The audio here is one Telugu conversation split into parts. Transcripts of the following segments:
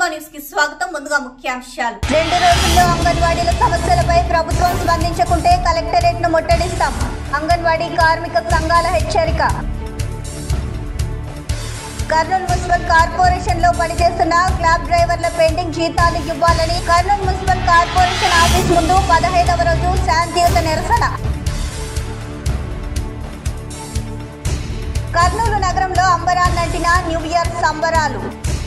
న్యూస్ కి స్వాగతం ముందుగా ముఖ్యాంశాలు రెండు రోజుల్లో అంగన్వాడీల సమస్యలపై ప్రభుత్వం స్పందించకుంటే కలెక్టరేట్ ను ముట్టడిస్తాం అంగన్వాడీ కార్మిక సంఘాల హెచ్చరిక కర్నూలు మున్సిపల్ కార్పొరేషన్ లో పనిచేస్తున్న క్లాబ్ డ్రైవర్ల పెండింగ్ జీతాలు ఇవ్వాలని కర్నూలు మున్సిపల్ కార్పొరేషన్ ఆఫీస్ ముందు పదహైదవ రోజు శాంతియుత నిరసన కర్నూలు నగరంలో అంబరాన్నంటిన న్యూ ఇయర్ సంబరాలు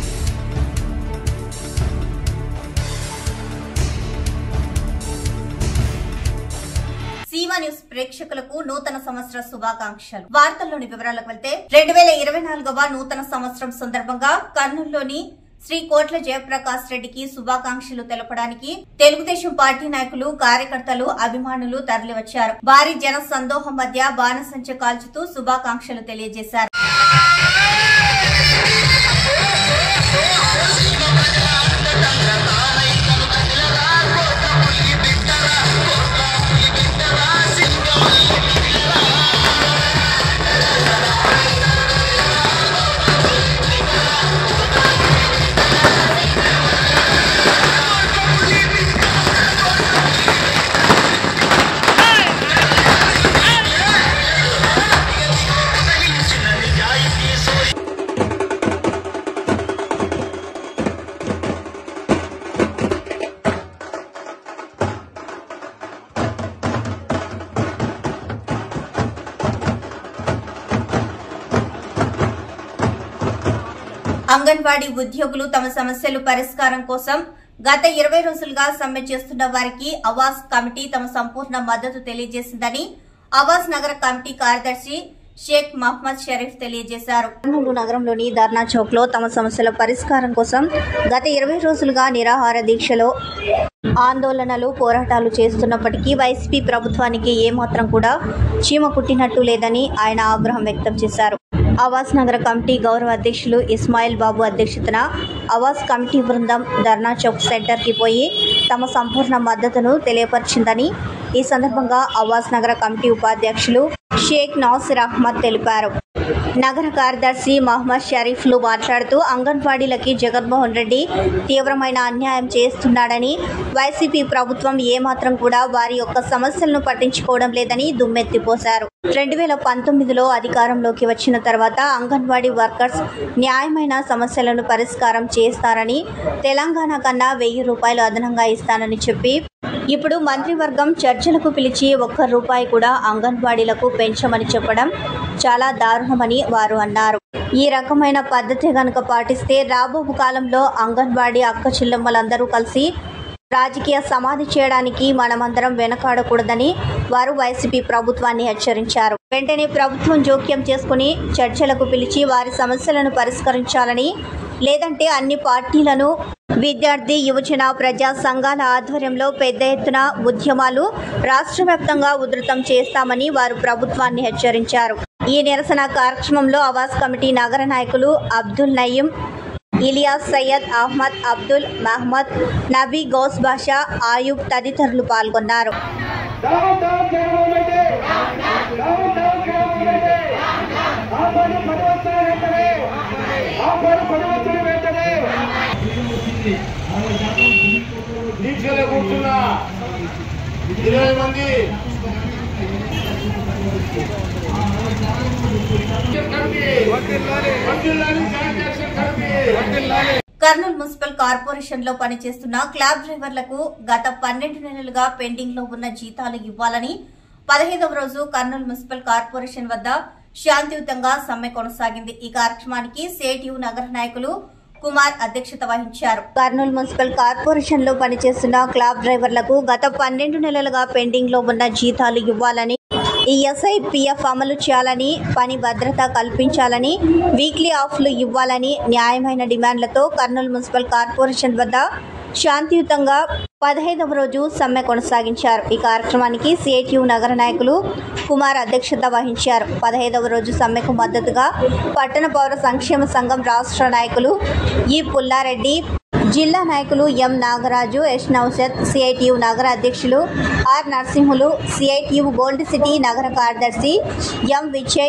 సీమా న్యూస్ ప్రేక్షకులకు నూతన సంవత్సర శుభాకాంక్షలు వార్తల్లోని వివరాలకు వెళ్తే రెండు వేల ఇరవై నాలుగవ నూతన సంవత్సరం సందర్భంగా కర్నూలులోని శ్రీ కోట్ల జయప్రకాష్ రెడ్డికి శుభాకాంక్షలు తెలపడానికి తెలుగుదేశం పార్టీ నాయకులు కార్యకర్తలు అభిమానులు తరలివచ్చారు భారీ జన సందోహం మధ్య బాణసంచ కాల్చుతూ శుభాకాంక్షలు తెలియజేశారు అంగన్వాడీ ఉద్యోగులు తమ సమస్యలు పరిష్కారం కోసం గత ఇరవై రోజులుగా సమ్మె చేస్తున్న వారికి అవాస్ కమిటీ తమ సంపూర్ణ మద్దతు తెలియజేసిందని అవాస్ నగర కమిటీ కార్యదర్శి షేక్ మహ్మద్ షరీఫ్ తెలియజేశారు కర్నూలు నగరంలోని ధర్నా చౌక్ లో తమ సమస్యల పరిష్కారం కోసం గత ఇరవై రోజులుగా నిరాహార దీక్షలో ఆందోళనలు పోరాటాలు చేస్తున్నప్పటికీ వైసీపీ ప్రభుత్వానికి ఏమాత్రం కూడా చీమ కుట్టినట్టు లేదని ఆయన ఆగ్రహం వ్యక్తం చేశారు ఆవాస్ నగర కమిటీ గౌరవ అధ్యక్షులు ఇస్మాయిల్ బాబు అధ్యక్షతన ఆవాస్ కమిటీ బృందం ధర్నా చౌక్ సెంటర్కి పోయి తమ సంపూర్ణ మద్దతును తెలియపరిచిందని ఈ సందర్భంగా ఆవాస్ నగర కమిటీ ఉపాధ్యక్షులు షేక్ నాసిర్ అహ్మద్ తెలిపారు నగర కార్యదర్శి మహమ్మద్ షరీఫ్లు మాట్లాడుతూ అంగన్వాడీలకి జగన్మోహన్ రెడ్డి తీవ్రమైన అన్యాయం చేస్తున్నాడని వైసీపీ ప్రభుత్వం ఏమాత్రం కూడా వారి యొక్క సమస్యలను పట్టించుకోవడం లేదని దుమ్మెత్తిపోశారు రెండు వేల పంతొమ్మిదిలో అధికారంలోకి వచ్చిన తర్వాత అంగన్వాడీ వర్కర్స్ న్యాయమైన సమస్యలను పరిష్కారం చేస్తారని తెలంగాణ కన్నా వెయ్యి రూపాయలు అదనంగా ఇస్తానని చెప్పి ఇప్పుడు మంత్రివర్గం చర్చలకు పిలిచి ఒక్క రూపాయి కూడా అంగన్వాడీలకు పెంచమని చెప్పడం చాలా దారుణమని వారు అన్నారు ఈ రకమైన పద్ధతి గనుక పాటిస్తే రాబో కాలంలో అంగన్వాడీ అక్క చెల్లెమ్మలందరూ కలిసి రాజకీయ సమాధి చేయడానికి మనమందరం వెనకాడకూడదని వారు వైసీపీ ప్రభుత్వాన్ని హెచ్చరించారు వెంటనే ప్రభుత్వం జోక్యం చేసుకుని చర్చలకు పిలిచి వారి సమస్యలను పరిష్కరించాలని లేదంటే అన్ని పార్టీలను విద్యార్థి యువజన ప్రజా సంఘాల ఆధ్వర్యంలో పెద్ద ఎత్తున ఉద్యమాలు రాష్ట్ర వ్యాప్తంగా ఉధృతం చేస్తామని వారు ప్రభుత్వాన్ని హెచ్చరించారు ఈ నిరసన కార్యక్రమంలో ఆవాస్ కమిటీ నగర నాయకులు అబ్దుల్ నయీం ఇలియాస్ సయ్యద్ అహ్మద్ అబ్దుల్ మహమ్మద్ నబీ గౌస్ బాషా ఆయూబ్ తదితరులు పాల్గొన్నారు down down Jaganmohan Reddy down down Jaganmohan Reddy ఆపని పడవచ్చిన వెంటనే ఆపని పడవచ్చిన వెంటనే దీక్షలో కూర్చున్నా ఇరవై మంది వర్ధిల్లాలి sanitation committee Kurnool municipal corporation లో పనిచేస్తున్న క్లాబ్ డ్రైవర్లకు గత పన్నెండు నెలలుగా పెండింగ్ లో ఉన్న జీతాలు ఇవ్వాలని పదహైదవ రోజు కర్నూలు మున్సిపల్ కార్పొరేషన్ వద్ద శాంతియుతంగా సమ్మె కొనసాగింది ఈ కార్యక్రమానికి సేటియు నగర నాయకులు కుమార్ అధ్యక్షత వహించారు కర్నూలు మున్సిపల్ కార్పొరేషన్ లో పనిచేస్తున్న క్లాబ్ డ్రైవర్లకు గత పన్నెండు నెలలుగా పెండింగ్ లో ఉన్న జీతాలు ఇవ్వాలని ఈఎస్ఐ పిఎఫ్ అమలు చేయాలని పని భద్రత కల్పించాలని వీక్లీ ఆఫ్లు ఇవ్వాలని న్యాయమైన డిమాండ్లతో కర్నూలు మున్సిపల్ కార్పొరేషన్ వద్ద శాంతియుతంగా పదహైదవ రోజు సమ్మె కొనసాగించారు ఈ కార్యక్రమానికి సిఐటియు నగర నాయకులు కుమార్ అధ్యక్షత వహించారు పదహైదవ రోజు సమ్మెకు మద్దతుగా పట్టణ పౌర సంక్షేమ సంఘం రాష్ట్ర నాయకులు ఈ పుల్లారెడ్డి జిల్లా నాయకులు M Nagaraju S Nausath CITU నగర అధ్యక్షులు R Narasimhulu CITU gold city నగర కార్యదర్శి ఎం విజయ్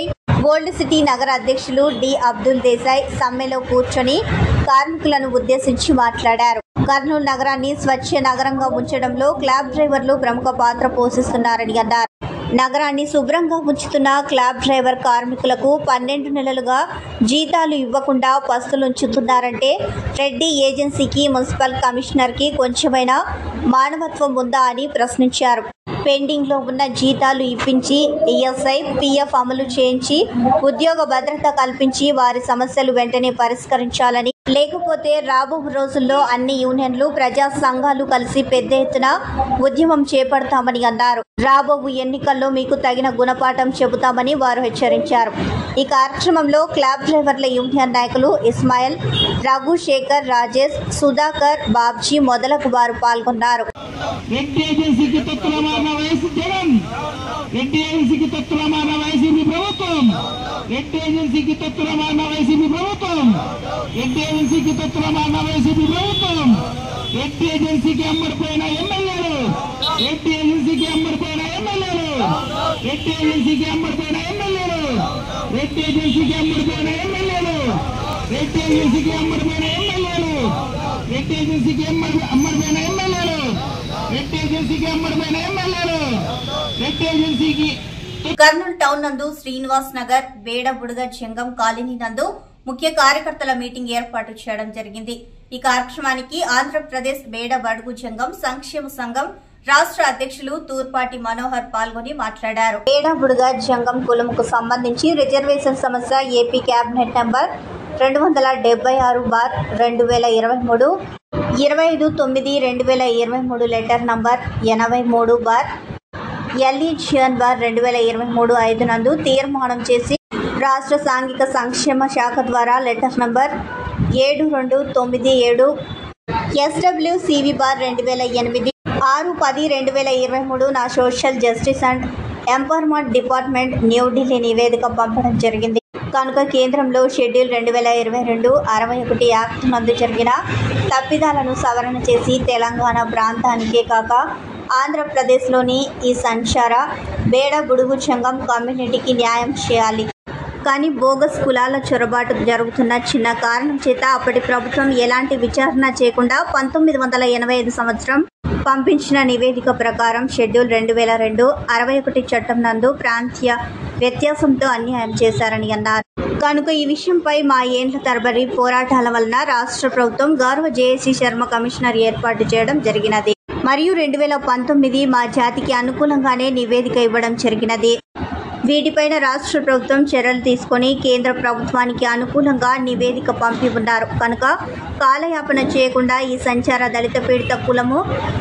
గోల్డ్ సిటీ నగర అధ్యక్షులు డి అబ్దుల్ దేశాయ్ సమ్మెలో కూర్చొని కార్మికులను ఉద్దేశించి మాట్లాడారు కర్నూలు నగరాన్ని స్వచ్ఛ నగరంగా ఉంచడంలో క్లాబ్ డ్రైవర్లు ప్రముఖ పాత్ర పోషిస్తున్నారని అన్నారు నగరాన్ని శుభ్రంగా ఉంచుతున్న క్లాబ్ డ్రైవర్ కార్మికులకు పన్నెండు నెలలుగా జీతాలు ఇవ్వకుండా పస్తులుంచుతున్నారంటే రెడ్డి ఏజెన్సీకి మున్సిపల్ కమిషనర్కి కొంచెమైనా మానవత్వం ఉందా అని ప్రశ్నించారు పెండింగ్లో ఉన్న జీతాలు ఇప్పించి ఈఎస్ఐ పిఎఫ్ అమలు చేయించి ఉద్యోగ భద్రత కల్పించి వారి సమస్యలు వెంటనే పరిష్కరించాలని లేకపోతే రాబో రోజుల్లో అన్ని యూనియన్లు ప్రజా సంఘాలు కలిసి పెద్ద ఎత్తున ఉద్యమం చేపడతామని అన్నారు రాబో ఎన్నికల్లో మీకు తగిన గుణపాఠం చెబుతామని వారు హెచ్చరించారు ఈ కార్యక్రమంలో క్లాబ్ డ్రైవర్ల యూనియన్ నాయకులు ఇస్మాయిల్ రఘు శేఖర్ రాజేష్ సుధాకర్ బాబ్జీ మొదలగు వారు పాల్గొన్నారు రెడ్డి ఏజెన్సీకి తొత్తుల మారిన వయసు జగన్ రెడ్డి ఏజెన్సీకి తొత్తుల మారిన వైసీపీ ప్రభుత్వం రెడ్డి ఏజెన్సీకి తొత్తుల మారిన వైసీపీ ప్రభుత్వం రెడ్డి ఏజెన్సీకి తొత్తుల మారిన వైసీపీ ప్రభుత్వం రెడ్డి ఏజెన్సీకి అమ్మడిపోయిన ఎమ్మెల్యేలు రెడ్డి ఏజెన్సీకి అమ్మడిపోయిన ఎమ్మెల్యేలు రెడ్డి ఏజెన్సీకి అమ్మడిపోయిన ఎమ్మెల్యేలు రెడ్డి ఏజెన్సీకి అమ్మడిపోయిన ఎమ్మెల్యేలు రెడ్డి ఏజెన్సీకి అమ్మడిపోయిన ఎమ్మెల్యేలు రెడ్డి ఏజెన్సీకి అమ్మడి అమ్మడిపోయిన ఎమ్మెల్యేలు రెడ్డి ఏజెన్సీకి అమ్మడిపోయిన ఎమ్మెల్యేలు రెడ్డి ఏజెన్సీకి కర్నూలు టౌన్ నందు శ్రీనివాస్ నగర్ బేడ బుడగ జంగం కాలనీ నందు ముఖ్య కార్యకర్తల మీటింగ్ ఏర్పాటు చేయడం జరిగింది ఈ కార్యక్రమానికి ఆంధ్రప్రదేశ్ బేడ బడుగు జంగం సంక్షేమ సంఘం రాష్ట్ర అధ్యక్షులు తూర్పాటి మనోహర్ పాల్గొని మాట్లాడారు ఏడాబుడుగా జంగం కులముకు సంబంధించి రిజర్వేషన్ సమస్య ఏపీ క్యాబినెట్ నెంబర్ రెండు వందల డెబ్బై ఆరు బార్ రెండు వేల ఇరవై మూడు ఇరవై ఐదు తొమ్మిది రెండు వేల ఇరవై మూడు లెటర్ నంబర్ ఎనభై మూడు బార్ ఎల్ఈ జియన్ బార్ రెండు వేల ఇరవై మూడు ఐదు నందు తీర్మానం చేసి రాష్ట్ర సాంఘిక సంక్షేమ శాఖ ద్వారా లెటర్ నంబర్ ఏడు రెండు తొమ్మిది ఏడు ఎస్డబ్ల్యూ సివి బార్ రెండు వేల ఎనిమిది ఆరు పది రెండు వేల ఇరవై మూడు నా social justice and empowerment department New Delhi నివేదిక పంపడం జరిగింది కనుక కేంద్రంలో షెడ్యూల్ రెండు వేల ఇరవై రెండు అరవై ఒకటి యాక్ట్ నందు జరిగిన తప్పిదాలను సవరణ చేసి తెలంగాణ ప్రాంతానికే కాక ఆంధ్రప్రదేశ్లోని ఈ సంచార బేడ బుడుగు సంఘం కమ్యూనిటీకి న్యాయం చేయాలి కానీ బోగస్ కులాల చొరబాటు జరుగుతున్న చిన్న కారణం చేత అప్పటి ప్రభుత్వం ఎలాంటి విచారణ చేయకుండా పంతొమ్మిది వందల ఎనభై ఐదు సంవత్సరం పంపించిన నివేదిక ప్రకారం షెడ్యూల్ రెండు వేల రెండు అరవై ఒకటి చట్టం నందు ప్రాంతీయ వ్యత్యాసంతో అన్యాయం చేశారని అన్నారు కనుక ఈ విషయంపై మా ఏండ్ల తరబడి పోరాటాల వలన రాష్ట్ర ప్రభుత్వం గౌరవ జేఏసీ శర్మ కమిషనర్ ఏర్పాటు చేయడం జరిగినది మరియు రెండు వేల పంతొమ్మిది మా జాతికి అనుకూలంగానే నివేదిక ఇవ్వడం జరిగినది వీటిపైన రాష్ట్ర ప్రభుత్వం చర్యలు తీసుకొని కేంద్ర ప్రభుత్వానికి అనుకూలంగా నివేదిక పంపి ఉన్నారు కనుక కాలయాపన చేయకుండా ఈ సంచార దళిత పీడిత కులము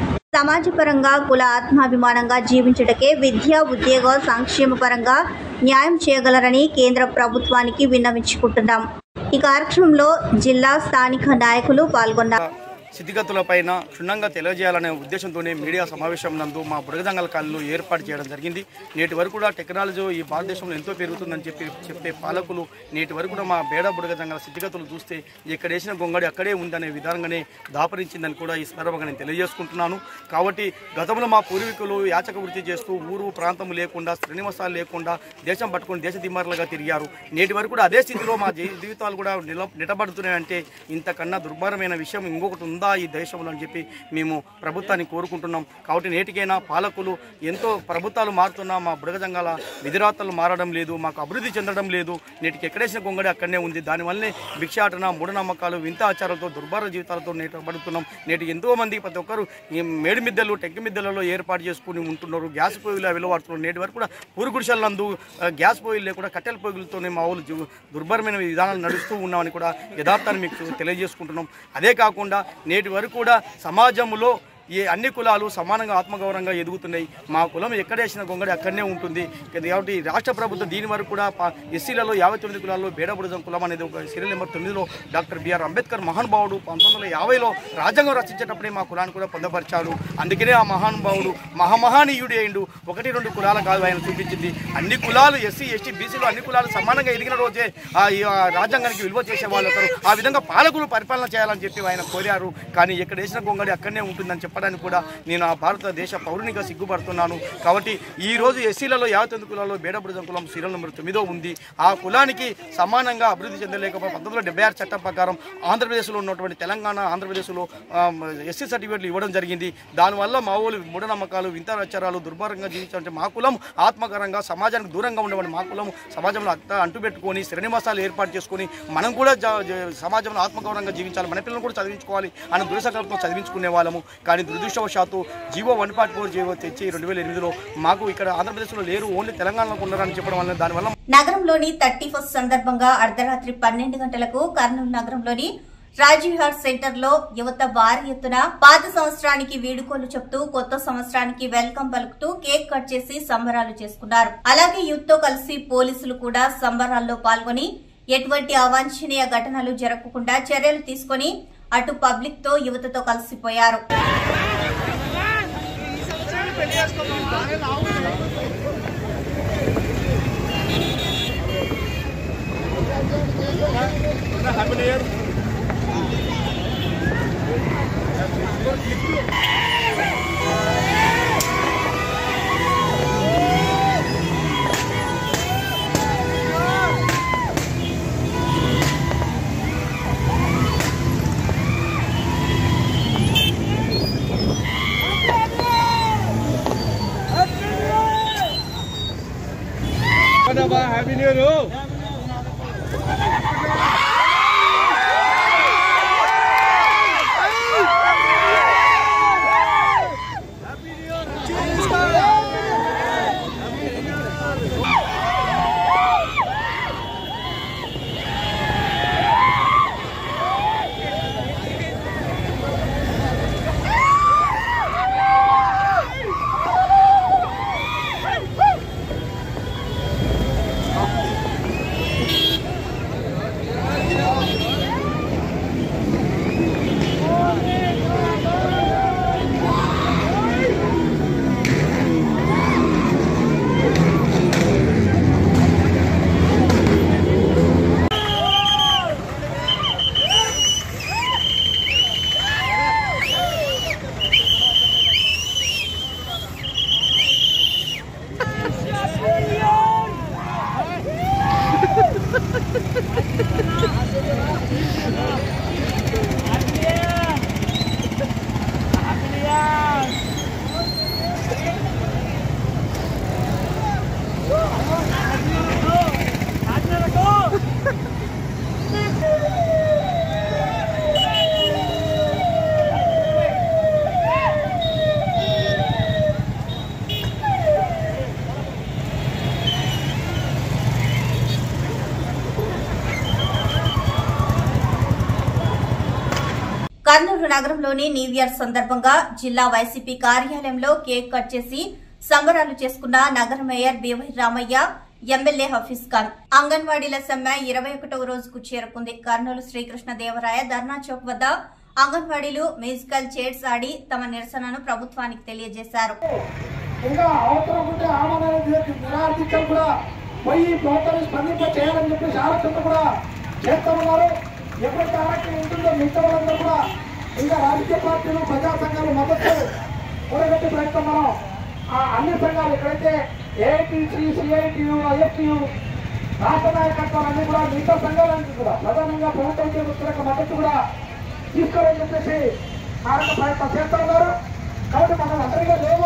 సమాజపరంగా కుల ఆత్మాభిమానంగా జీవించుటకే విద్య ఉద్యోగ సంక్షేమ పరంగా న్యాయం చేయగలరని కేంద్ర ప్రభుత్వానికి విన్నవించుకుంటున్నాం ఈ కార్యక్రమంలో జిల్లా స్థానిక నాయకులు పాల్గొన్నారు స్థితిగతులపైన క్షుణ్ణంగా తెలియజేయాలనే ఉద్దేశంతోనే మీడియా సమావేశం నందు మా బుడగదంగల కాలంలో ఏర్పాటు చేయడం జరిగింది నేటి వరకు కూడా టెక్నాలజీ ఈ భారతదేశంలో ఎంతో పెరుగుతుందని చెప్పి చెప్పే పాలకులు నేటి వరకు కూడా మా బేడ బుడగదంగల స్థితిగతులు చూస్తే ఎక్కడ వేసిన గొంగడి అక్కడే ఉందనే విధానంగానే దాపరించిందని కూడా ఈ సందర్భంగా నేను తెలియజేసుకుంటున్నాను కాబట్టి గతంలో మా పూర్వీకులు యాచక వృత్తి చేస్తూ ఊరు ప్రాంతం లేకుండా శ్రీనివాసాలు లేకుండా దేశం పట్టుకొని దేశ దిమ్మారులుగా తిరిగారు నేటి వరకు కూడా అదే స్థితిలో మా జీ- జీవితాలు కూడా నిల నిలబడుతున్నాయంటే ఇంతకన్నా దుర్భరమైన విషయం ఇంకొకటి ఉందా ఈ దేశంలో అని చెప్పి మేము ప్రభుత్వాన్ని కోరుకుంటున్నాం కాబట్టి నేటికైనా పాలకులు ఎంతో ప్రభుత్వాలు మారుతున్నా మా బుడగజంగాల విధిరాతలు మారడం లేదు మాకు అభివృద్ధి చెందడం లేదు నేటికి ఎక్కడేసిన గొంగడి అక్కడనే ఉంది దానివల్లనే భిక్షాటన మూఢనమ్మకాలు వింత ఆచారాలతో దుర్భర జీవితాలతో నేటి పడుతున్నాం నేటి ఎంతో మంది ప్రతి ఒక్కరు ఈ మేడి మిద్దెలు టెంకి మిద్దెలలో ఏర్పాటు చేసుకుని ఉంటున్నారు గ్యాస్ పొయ్యిలు వెలువడుతున్నారు నేటి వరకు కూడా పూరు గుడిసెలందు ఆ, గ్యాస్ పొయ్యిలు లేకుండా కట్టెల పొయ్యిలతోనే మా ఊళ్ళు జీ- దుర్భరమైన విధానాలు నడుస్తూ ఉన్నామని కూడా యథార్థాన్ని మీకు తెలియజేసుకుంటున్నాం అదే కాకుండా నేటి వరకు కూడా సమాజంలో ఈ అన్ని కులాలు సమానంగా ఆత్మగౌరవంగా ఎదుగుతున్నాయి మా కులం ఎక్కడేసిన గొంగడి అక్కడనే ఉంటుంది కాబట్టి రాష్ట్ర ప్రభుత్వం దీని వరకు కూడా ప- ఎస్సీలలో యాభై తొమ్మిది కులాల్లో బేడబుడజం కులం అనేది ఒక సీరియల్ నెంబర్ తొమ్మిదిలో డాక్టర్ బిఆర్ అంబేద్కర్ మహానుభావుడు పంతొమ్మిది వందల యాభైలో రాజ్యాంగం రచించేటప్పుడే మా కులాన్ని కూడా పొందపరిచాడు అందుకనే ఆ మహానుభావుడు మహామహానీయుడు అయిండు ఒకటి రెండు కులాల కాదు ఆయన చూపించింది అన్ని కులాలు ఎస్సీ ఎస్టీ బీసీలు అన్ని కులాలు సమానంగా ఎదిగిన రోజే ఆ ఈ ఆ రాజ్యాంగానికి విలువ చేసే వాళ్ళు ఒకరు ఆ విధంగా పాలకులు పరిపాలన చేయాలని చెప్పి ఆయన కోరారు కానీ ఎక్కడ వేసిన గొంగడి అక్కడనే ఉంటుందని చెప్పి చెప్పడానికి కూడా నేను ఆ భారతదేశ పౌరునిగా సిగ్గుపడుతున్నాను కాబట్టి ఈ రోజు ఎస్సీలలో యావతెందు కులాల్లో బేడబుడిజం కులం సీరియల్ నెంబర్ తొమ్మిదో ఉంది ఆ కులానికి సమానంగా అభివృద్ధి చెందలేకపోతే పంతొమ్మిది వందల డెబ్బై ఆరు చట్టం ప్రకారం ఆంధ్రప్రదేశ్లో ఉన్నటువంటి తెలంగాణ ఆంధ్రప్రదేశ్లో ఎస్సీ సర్టిఫికేట్లు ఇవ్వడం జరిగింది దానివల్ల మా ఊళ్ళు మూఢనమ్మకాలు వింత రచరాలు దుర్మార్గంగా జీవించాలంటే మా కులం ఆత్మకరంగా సమాజానికి దూరంగా ఉండేవాడి మా కులం సమాజంలో అంతా అంటుపెట్టుకొని శ్రేణివాసాలు ఏర్పాటు చేసుకొని మనం కూడా జ- జ- సమాజంలో ఆత్మగౌరవంగా జీవించాలి మన పిల్లలు కూడా చదివించుకోవాలి అని దృఢసంకల్పంతో చదివించుకునే వాళ్ళము కానీ దురదృష్టవశాత్తు GO one point four GO తెచ్చి రెండు వేల ఎనిమిదిలో మాకు ఇక్కడ ఆంధ్రప్రదేశ్లో లేరు ఓన్లీ తెలంగాణలో ఉన్నారని చెప్పడం వల్ల దానివల్ల నగరంలోని థర్టీ ఫస్ట్ సందర్భంగా అర్ధరాత్రి పన్నెండు గంటలకు కర్నూలు నగరంలోని రాజీవ్ హార్ట్ సెంటర్ లో యువత భారీ ఎత్తున పాత సంవత్సరానికి వీడుకోలు చెప్తూ కొత్త సంవత్సరానికి వెల్కమ్ పలుకుతూ కేక్ కట్ చేసి సంబరాలు చేసుకున్నారు అలాగే యూత్ తో కలిసి పోలీసులు కూడా సంబరాల్లో పాల్గొని ఎటువంటి అవాంఛనీయ ఘటనలు జరగకుండా చర్యలు తీసుకొని అటు పబ్లిక్ తో యువతతో కలిసిపోయారు కర్నూలు నగరంలోని న్యూ ఇయర్ సందర్భంగా జిల్లా వైసీపీ కార్యాలయంలో కేక్ కట్ చేసి సంబరాలు చేసుకున్న నగర mayor BY Ramaiah MLA Hafeez Khan అంగన్వాడీల సమ్మె ఇరవై ఒకటవ రోజుకు చేరుకుంది కర్నూలు శ్రీకృష్ణ దేవరాయ ధర్నా చౌక్ వద్ద అంగన్వాడీలు మ్యూజికల్ చైర్స్ ఆడి తమ నిరసనను ప్రభుత్వానికి తెలియజేశారు ఇంకా అవసరం ఉంటే ఆమరణ నిరార్థించడం కూడా పోయి ప్రభుత్వాన్ని స్పందింప చేయాలని చెప్పేసి ఆలోచన కూడా చేస్తామన్నారు ఎప్పుడైతే ఆరోగ్యం ఉంటుందో మిగతా వాళ్ళందరూ కూడా ఇంకా రాజకీయ పార్టీలు ప్రజా సంఘాలు మద్దతు కూడగట్టే ప్రయత్నం మనం ఆ అన్ని సంఘాలు ఎక్కడైతే ఏఐటీసీ సిఐటియు ఐఎఫ్టియు రాష్ట్ర నాయకత్వాలు అన్ని కూడా మిగతా సంఘాలన్నీ కూడా ప్రధానంగా ప్రభుత్వ ఉద్యోగస్తులకు మద్దతు కూడా తీసుకోవాలని చెప్పేసి ఆ యొక్క ప్రయత్నం చేస్తా ఉన్నారు కాబట్టి మనం అందరిగా లేము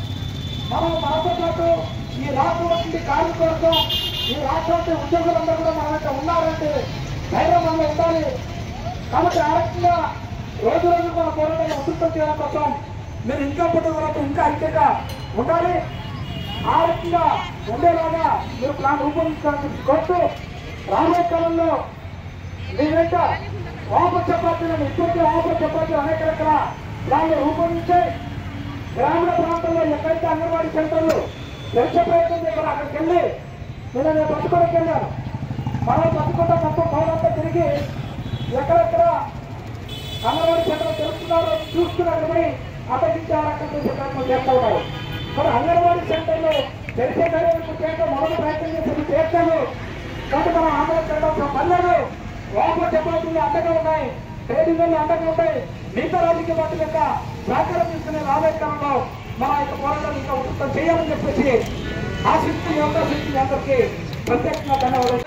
మనం మనతో పాటు ఈ రాష్ట్రం కార్మికులతో ఈ రాష్ట్రం ఉద్యోగులందరూ కూడా మన వెంట ఉన్నారంటే ధైర్యం మనలో ఉండాలి కాబట్టి ఆ రకంగా రోజు రోజు మన పోరాటాన్ని ఉధృతం చేయడం కోసం మీరు ఇంకా పుట్టిన వరకు ఇంకా ఐక్యంగా ఉండాలి ఆ రకంగా ఉండేలాగా మీరు ప్లాన్ రూపొందించాలని కోరుతూ రాబోయే కాలంలో మీ వెంట వాపస్ చపాతీలను ఇప్పటికే వాపస్ చపాతీలు అనేక రకాల ప్లాన్లు రూపొందించాయి గ్రామీణ ప్రాంతాల్లో ఎక్కడైతే అంగన్వాడీ సెంటర్లు తెరిచే ప్రయత్నం చేశారు అక్కడికి వెళ్ళి నేను నేను పట్టుకోవడానికి వెళ్ళాను మనం పట్టుకుంటా మొత్తం పౌరంతా తిరిగి ఎక్కడెక్కడ అంగన్వాడీ సెంటర్ తెలుస్తున్నారో చూస్తున్నారు పోయి అతనికి ఆ రకంగా చేసే ప్రయత్నం చేస్తూ ఉన్నారు మరి అంగన్వాడీ సెంటర్లు తెరిచే కార్యక్రమం చేయడం మొదటి ప్రయత్నం చేసి చేస్తాను కాబట్టి మనం ఆందోళన చేయడం పర్లేదు లోపల చెప్పాల్సింది అండగా ఉన్నాయి ట్రేడింగ్ అండగా ఉంటాయి మిగతా రాజకీయ పార్టీల యొక్క సహకారం తీసుకునే రాబోయే కాలంలో మన యొక్క పోరాటం ఇంకా ఉధృతం చేయాలని చెప్పేసి ఆశిస్తూ యోగా శక్తి అందరికీ ప్రత్యేకంగా ధన్యవాదాలు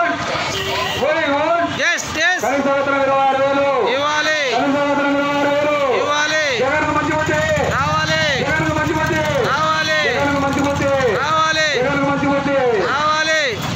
ఎస్ ఎస్ కనీస వేతనం ఇరవై ఆరు వేలు ఇవ్వాలి కనీస వేతనం ఇరవై ఆరు వేలు ఇవ్వాలి జగన్ మంచి బుద్ధి రావాలి జగన్ మంచి బుద్ధి రావాలి జగన్ మంచి బుద్ధి రావాలి జగన్ మంచి బుద్ధి రావాలి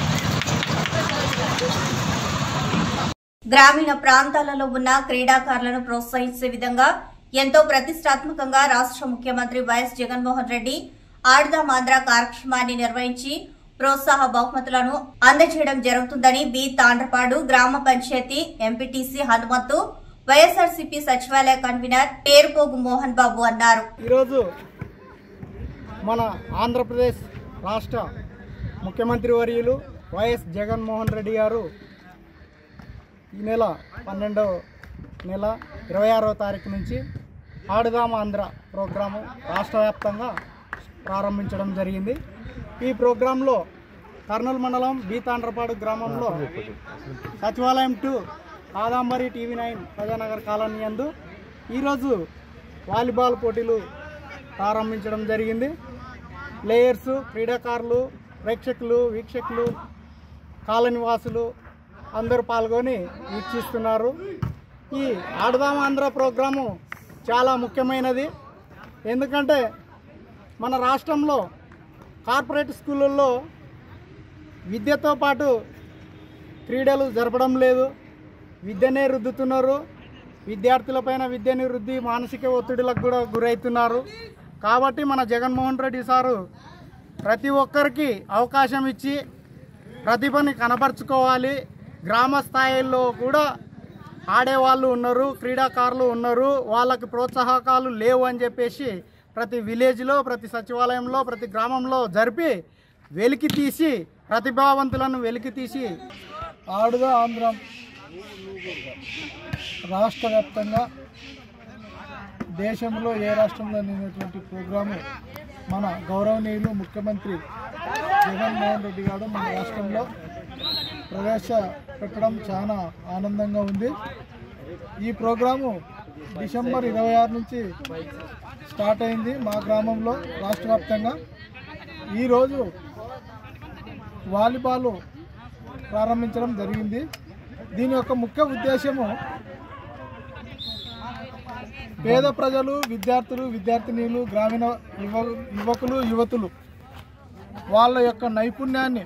గ్రామీణ ప్రాంతాలలో ఉన్న క్రీడాకారులను ప్రోత్సహించే విధంగా ఎంతో ప్రతిష్టాత్మకంగా రాష్ట్ర ముఖ్యమంత్రి వైఎస్ జగన్మోహన్ రెడ్డి ఆడదాం ఆంధ్ర కార్యక్రమాన్ని నిర్వహించి ప్రోత్సాహ బహుమతులను అందజేయడం జరుగుతుందని బి తాండ్రపాడు గ్రామ పంచాయతీ ఎంపీటీసీ హనుమంతు వైఎస్ఆర్సీపీ సచివాలయ కన్వీనర్ పేరుపోగు మోహన్ బాబు అన్నారు ఈరోజు మన ఆంధ్రప్రదేశ్ రాష్ట్ర ముఖ్యమంత్రి వర్యులు వైఎస్ జగన్మోహన్ రెడ్డి గారు ఈ నెల పన్నెండవ నెల ఇరవై ఆరవ తారీఖు నుంచి ఆడుదాం ఆంధ్ర ప్రోగ్రాము రాష్ట్ర వ్యాప్తంగా ప్రారంభించడం జరిగింది ఈ ప్రోగ్రాంలో కర్నూలు మండలం బీతాండ్రపాడు గ్రామంలో సచివాలయం two Kadambari TV nine Prajanagar colony యందు ఈరోజు వాలీబాల్ పోటీలు ప్రారంభించడం జరిగింది ప్లేయర్సు క్రీడాకారులు ప్రేక్షకులు వీక్షకులు కాలనీ వాసులు అందరూ పాల్గొని వీక్షిస్తున్నారు ఈ ఆడదాం ఆంధ్ర ప్రోగ్రాము చాలా ముఖ్యమైనది ఎందుకంటే మన రాష్ట్రంలో కార్పొరేట్ స్కూళ్ళల్లో విద్యతో పాటు క్రీడలు జరపడం లేదు విద్యనే రుద్దుతున్నారు విద్యార్థులపైన విద్యని రుద్ది మానసిక ఒత్తిడిలకు కూడా గురవుతున్నారు కాబట్టి మన జగన్మోహన్ రెడ్డి సారు ప్రతి ఒక్కరికి అవకాశం ఇచ్చి ప్రతిభని కనపరుచుకోవాలి గ్రామ స్థాయిలో కూడా ఆడేవాళ్ళు ఉన్నారు క్రీడాకారులు ఉన్నారు వాళ్ళకి ప్రోత్సాహకాలు లేవు అని చెప్పేసి ప్రతి విలేజ్లో ప్రతి సచివాలయంలో ప్రతి గ్రామంలో జరిపి వెలికి తీసి ప్రతిభావంతులను వెలికి తీసి ఆడుగా ఆంధ్రం రాష్ట్ర వ్యాప్తంగా దేశంలో ఏ రాష్ట్రంలో లేనటువంటి ప్రోగ్రాము మన గౌరవనీయులు ముఖ్యమంత్రి జగన్మోహన్ రెడ్డి గారు మన రాష్ట్రంలో ప్రవేశపెట్టడం చాలా ఆనందంగా ఉంది ఈ ప్రోగ్రాము డిసెంబర్ ఇరవై ఆరు నుంచి స్టార్ట్ అయింది మా గ్రామంలో రాష్ట్ర వ్యాప్తంగా ఈరోజు వాలీబాల్ ప్రారంభించడం జరిగింది దీని యొక్క ముఖ్య ఉద్దేశము పేద ప్రజలు విద్యార్థులు విద్యార్థినీలు గ్రామీణ యువ యువకులు యువతులు వాళ్ళ యొక్క నైపుణ్యాన్ని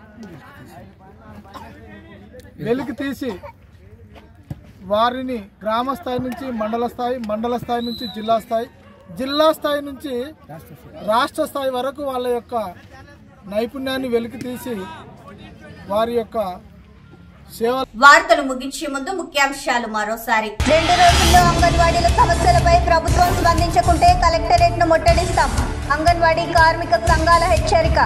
వెలికి తీసి వారిని గ్రామ స్థాయి నుంచి మండల స్థాయి మండల స్థాయి నుంచి జిల్లా స్థాయి జిల్లా స్థాయి నుంచి రాష్ట్ర స్థాయి వరకు వాళ్ళ యొక్క నైపుణ్యాన్ని వెలికి తీసి వారి యొక్క సేవ వార్తలు ముగించే ముందు ముఖ్యాంశాలు మరోసారి రెండు రోజుల్లో అంగన్వాడీల సమస్యలపై ప్రభుత్వం స్పందించకుంటే కలెక్టరేట్ ను ముట్టడిస్తాం అంగన్వాడీ కార్మిక సంఘాల హెచ్చరిక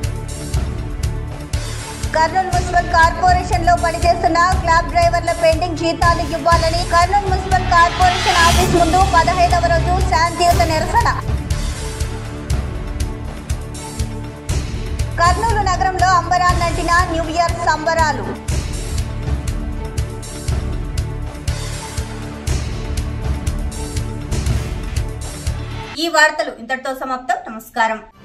కర్నూలు మున్సిపల్ కార్పొరేషన్ లో పనిచేస్తున్న క్లాబ్ డ్రైవర్ల పెండింగ్ జీతాలు ఇవ్వాలని కర్నూలు మున్సిపల్ కార్పొరేషన్ ఆఫీస్ ముందు పదహైదవ రోజు శాంతియుత నిరసన కర్నూలు నగరంలో అంబరాన్నంటిన న్యూ ఇయర్ సంబరాలు ఈ వార్తలు ఇంతటితో సమాప్తం నమస్కారం